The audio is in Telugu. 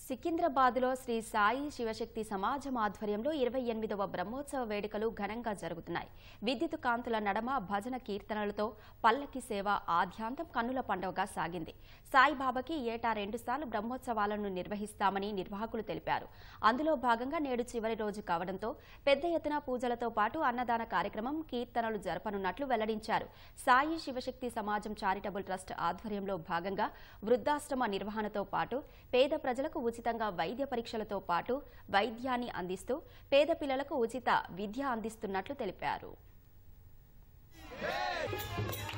సికింద్రాబాద్లో శ్రీ సాయి శివశక్తి సమాజం ఆధ్వర్యంలో ఇరవై ఎనిమిదవ బ్రహ్మోత్సవ వేడుకలు ఘనంగా జరుగుతున్నాయి విద్యుత్ కాంతుల నడమ భజన కీర్తనలతో పల్లకి సేవ ఆద్యాంతం కన్నుల పండుగగా సాగింది సాయిబాబాకి ఏటా రెండుసార్లు బ్రహ్మోత్సవాలను నిర్వహిస్తామని నిర్వాహకులు తెలిపారు అందులో భాగంగా నేడు చివరి రోజు కావడంతో పెద్ద ఎత్తున పూజలతో పాటు అన్నదాన కార్యక్రమం కీర్తనలు జరపనున్నట్లు వెల్లడించారు సాయి శివశక్తి సమాజం చారిటబుల్ ట్రస్ట్ ఆధ్వర్యంలో భాగంగా వృద్ధాశ్రమ నిర్వహణతో పాటు పేద ప్రజలకు ఉచితంగా వైద్య పరీక్షలతో పాటు వైద్యాన్ని అందిస్తూ పేద పిల్లలకు ఉచిత విద్య అందిస్తున్నట్లు తెలిపారు